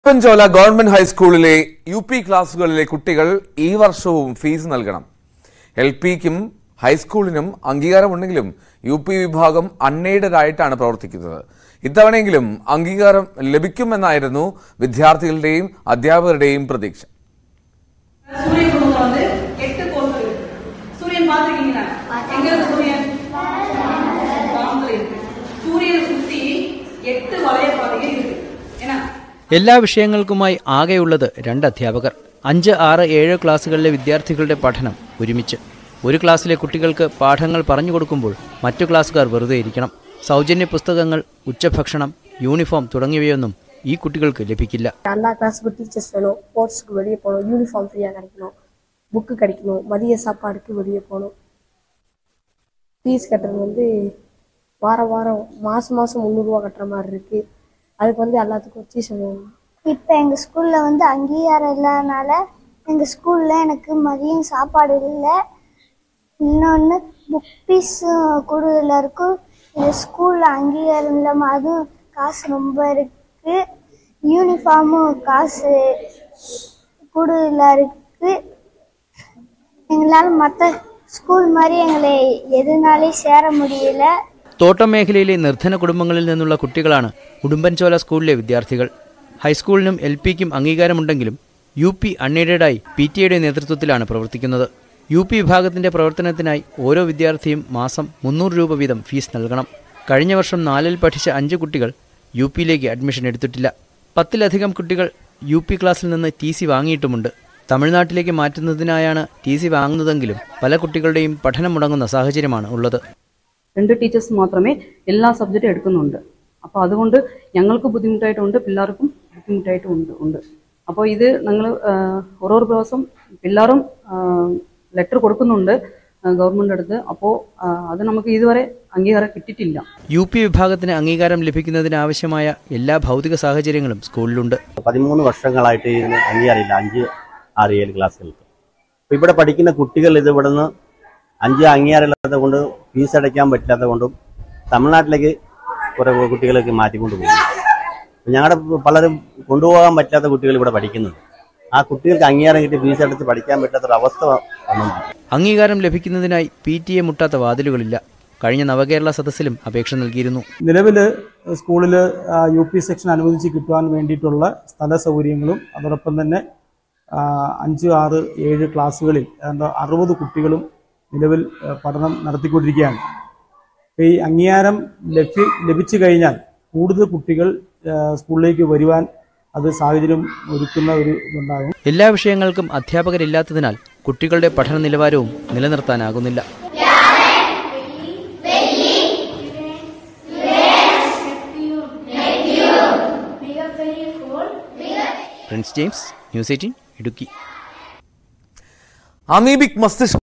പഞ്ചോല government ഹൈസ്കൂളിലെ U P ക്ലാസുകളിലെ കുട്ടികൾ ഈ വർഷവും ഫീസ് നൽകണം എൽ പിക്കും ഹൈസ്കൂളിനും അംഗീകാരമുണ്ടെങ്കിലും യു പി വിഭാഗം അൺഎയ്ഡഡ് ആയിട്ടാണ് പ്രവർത്തിക്കുന്നത് ഇത്തവണയെങ്കിലും അംഗീകാരം ലഭിക്കുമെന്നായിരുന്നു വിദ്യാർത്ഥികളുടെയും അധ്യാപകരുടെയും പ്രതീക്ഷ சூரிய குடும்பம் வந்து எட்டு கோள்கள் இருக்கு சூரியன் பாத்துருக்கீங்களா எங்க இருக்கு சூரியன் பாம்புல இருக்கு சூரியனை சுத்தி எட்டு வளையப்பாதைகள் இருக்கு ஏன்னா എല്ലാ വിഷയങ്ങൾക്കുമായി ആകെയുള്ളത് രണ്ട് അധ്യാപകർ അഞ്ച് ആറ് ഏഴ് ക്ലാസ്സുകളിലെ വിദ്യാർത്ഥികളുടെ പഠനം ഒരുമിച്ച് ഒരു ക്ലാസ്സിലെ കുട്ടികൾക്ക് പാഠങ്ങൾ പറഞ്ഞു കൊടുക്കുമ്പോൾ മറ്റു ക്ലാസ്സുകാർ വെറുതെ ഇരിക്കണം സൗജന്യ പുസ്തകങ്ങൾ ഉച്ചഭക്ഷണം യൂണിഫോം തുടങ്ങിയവയൊന്നും ഈ കുട്ടികൾക്ക് ലഭിക്കില്ല எல்லா கிளாஸுக்கும் டீச்சர்ஸ் வேணும் ஸ்போர்ட்ஸுக்கு வெளியே போகணும் யூனிஃபார்ம் ஃப்ரீயாக கிடைக்கணும் புக்கு கிடைக்கணும் மதிய சாப்பாடுக்கு வெளியே போகணும் ஃபீஸ் கட்டுறது வந்து வாரம் வாரம் மாதம் மாதம் முந்நூறுரூவா கட்டுற மாதிரி இருக்குது அதுக்கு வந்து எல்லாத்துக்கும் டியூஷன் வேணும் இப்போ எங்கள் ஸ்கூலில் வந்து அங்கீகாரம் இல்லாதனால எங்கள் ஸ்கூலில் எனக்கு மதியம் சாப்பாடு இல்லை இன்னொன்று புக் ஃபீஸ் கூடுதலாக இருக்கும் எங்கள் ஸ்கூலில் அங்கீகாரம் இல்லாமல் அதுவும் காசு ரொம்ப இருக்குது யூனிஃபார்மும் காசு கூடுதலாக இருக்குது எங்களால் மற்ற ஸ்கூல் மாதிரி எங்களை எதுனாலையும் சேர முடியல തോട്ടം മേഖലയിലെ നിർധന കുടുംബങ്ങളിൽ നിന്നുള്ള കുട്ടികളാണ് ഉടുമ്പൻചോല സ്കൂളിലെ വിദ്യാർത്ഥികൾ ഹൈസ്കൂളിനും എൽ പിക്കും അംഗീകാരമുണ്ടെങ്കിലും യു പി അൺഎയ്ഡഡായി പി ടി എയുടെ നേതൃത്വത്തിലാണ് പ്രവർത്തിക്കുന്നത് യു പി വിഭാഗത്തിന്റെ പ്രവർത്തനത്തിനായി ഓരോ വിദ്യാർത്ഥിയും മാസം മുന്നൂറ് രൂപ വീതം ഫീസ് നൽകണം കഴിഞ്ഞ വർഷം നാലിൽ പഠിച്ച അഞ്ച് കുട്ടികൾ യു പിയിലേക്ക് അഡ്മിഷൻ എടുത്തിട്ടില്ല പത്തിലധികം കുട്ടികൾ യു പി ക്ലാസ്സിൽ നിന്ന് ടി സി വാങ്ങിയിട്ടുമുണ്ട് തമിഴ്നാട്ടിലേക്ക് മാറ്റുന്നതിനായാണ് ടി സി വാങ്ങുന്നതെങ്കിലും പല കുട്ടികളുടെയും പഠനം മുടങ്ങുന്ന സാഹചര്യമാണ് ഉള്ളത് രണ്ട് ടീച്ചേഴ്സ് മാത്രമേ എല്ലാ സബ്ജക്റ്റും എടുക്കുന്നുണ്ട് അപ്പോൾ അതുകൊണ്ട് ഞങ്ങൾക്ക് ബുദ്ധിമുട്ടായിട്ടുണ്ട് പിള്ളേർക്കും ബുദ്ധിമുട്ടായിട്ടും ഉണ്ട് ഉണ്ട് അപ്പോൾ ഇത് ഞങ്ങൾ ഓരോ ദിവസം പിള്ളേരും ലെറ്റർ കൊടുക്കുന്നുണ്ട് ഗവൺമെൻറ് അടുത്ത് അപ്പോൾ അത് നമുക്ക് ഇതുവരെ അംഗീകാരം കിട്ടിയിട്ടില്ല യു പി വിഭാഗത്തിന് അംഗീകാരം ലഭിക്കുന്നതിനാവശ്യമായ എല്ലാ ഭൗതിക സാഹചര്യങ്ങളും സ്കൂളിലുണ്ട് പതിമൂന്ന് വർഷങ്ങളായിട്ട് ഇതിന് അംഗീകാരമില്ല അഞ്ച് ആറ് ഏഴ് ക്ലാസ്സുകൾക്ക് അപ്പോൾ ഇവിടെ പഠിക്കുന്ന കുട്ടികൾ ഇത് ഇവിടുന്ന് അഞ്ച് അംഗീകാരമില്ലാത്തത് കൊണ്ട് ഫീസ് അടയ്ക്കാൻ പറ്റാത്തത് കൊണ്ടും തമിഴ്നാട്ടിലേക്ക് കുറേ കുട്ടികളൊക്കെ മാറ്റിക്കൊണ്ട് പോകുന്നു അപ്പോൾ ഞങ്ങളുടെ പലരും കൊണ്ടുപോകാൻ പറ്റാത്ത കുട്ടികൾ ഇവിടെ പഠിക്കുന്നുണ്ട് ആ കുട്ടികൾക്ക് അംഗീകാരം കിട്ടി ഫീസ് അടച്ച് പഠിക്കാൻ പറ്റാത്തൊരവസ്ഥ വന്നുണ്ട് അംഗീകാരം ലഭിക്കുന്നതിനായി പി ടി എ മുട്ടാത്ത വാതിലുകളില്ല കഴിഞ്ഞ നവകേരള സദസ്സിലും അപേക്ഷ നൽകിയിരുന്നു നിലവിൽ സ്കൂളിൽ യു പി സെക്ഷൻ അനുവദിച്ച് കിട്ടുവാൻ വേണ്ടിയിട്ടുള്ള സ്ഥല സൗകര്യങ്ങളും അതോടൊപ്പം തന്നെ ആ, അഞ്ച് ആറ് ഏഴ് ക്ലാസ്സുകളിൽ ഏതാണ്ട് അറുപത് കുട്ടികളും നിലവിൽ ആ, പഠനം നടത്തിക്കൊണ്ടിരിക്കുകയാണ് അപ്പോൾ ഈ അംഗീകാരം ലഭ്യ ലഭിച്ചു കഴിഞ്ഞാൽ കൂടുതൽ കുട്ടികൾ ആ, സ്കൂളിലേക്ക് വരുവാൻ അത് സാഹചര്യം ഒരുക്കുന്ന ഒരു ഇതുണ്ടാകും എല്ലാ വിഷയങ്ങൾക്കും അധ്യാപകരില്ലാത്തതിനാൽ കുട്ടികളുടെ പഠന നിലവാരവും നിലനിർത്താനാകുന്നില്ല Prince James news eighteen Idukki amoebic മസ്തിഷ്ക